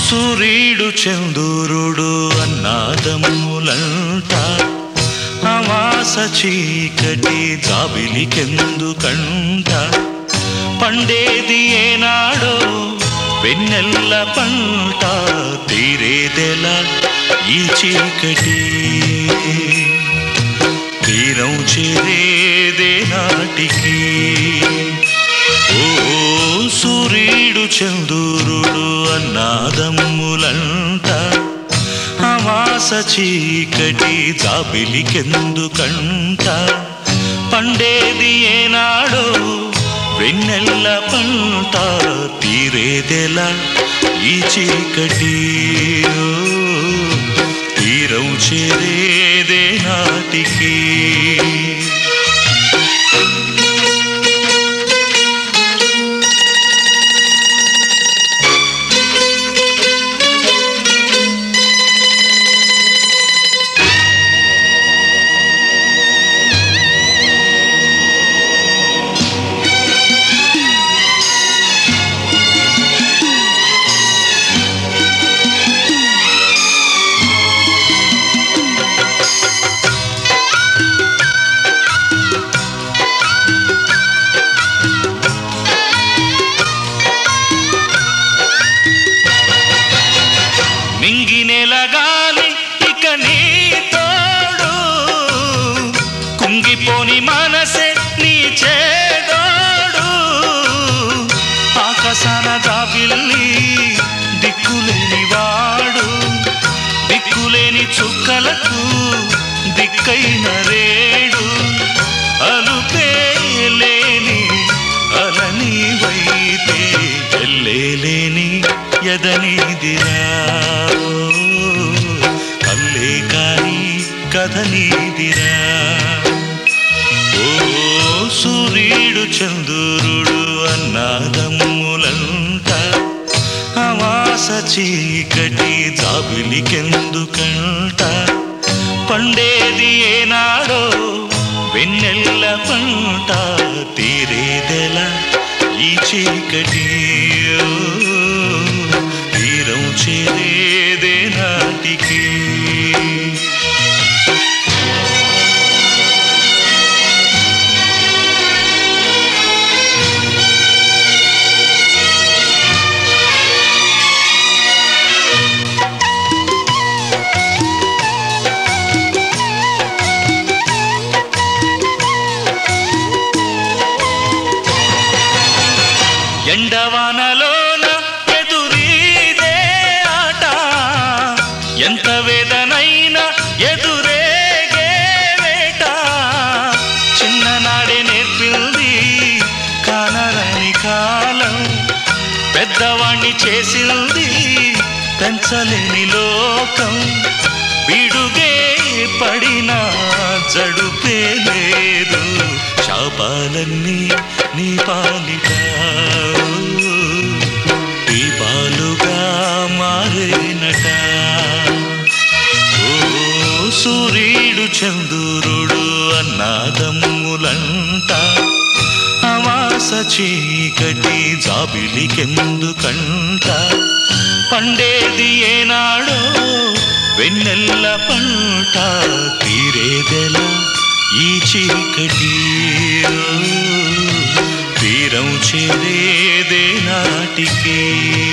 సూర్యుడు చంద్రుడు అన్నాదమ్ములంట అమాస చీకటి జాబిలికెందుకంట పండేది ఏనాడో వెన్నెల్ల పంట తీరేదెలా ఈ చీకటి తీరం చేరేదే నాటికి ఓ సూర్యుడు చంద్రుడు అన్నాదమ్ములంట అమాస చీకటి జాబిలికెందుకంట పండేది ఏనాడో వెన్నెల్ల పంట తీరేదెలా ఈ చీకటి ఓ, తీరం చేరేదే నాటికి మింగినెల గాలి ఇక నీ తోడు కుంగిపోని మనసే నీ చేదోడు ఆకాశాన జాబిల్లి దిక్కులేని వాడు దిక్కులేని చుక్కలకు దిక్కైన రేడు అలుపే లేని అలని వైతే ఎల్లేలేని ఎదనిదిరా కల్లే కాని కథ నీదిరా ఓ సూర్యుడు చంద్రుడు అన్నాదమ్ములంట అమాస చీకటి జాబిలికెందుకంట పండేది ఏనాడో వెన్నెల్ల పంట తీరేదెలా ఈ చీకటి ఓ, తీరం చేరేదే నాటికి ఎండవానలోన ఎదురీదే ఆట ఎంత వేదనైనా ఎదురేగే వేట చిన్ననాడే నేర్పింది కానరని కాలం పెద్దవాణ్ణి చేసింది పెంచలేని లోకం విడుగే పడినా జడుపే లేదు శాపాలన్నీ నీ పాలిట దీపాలుగా మారేనట ఓ సూర్యుడు చంద్రుడు అన్నాదమ్ములంట అమాస చీకటి జాబిలికెందుకంట పండేది ఏనాడో వెన్నెల్ల పంట తీరేదెలా ఈ చీకటి ఓ, తీరం చేరేదే నాటికి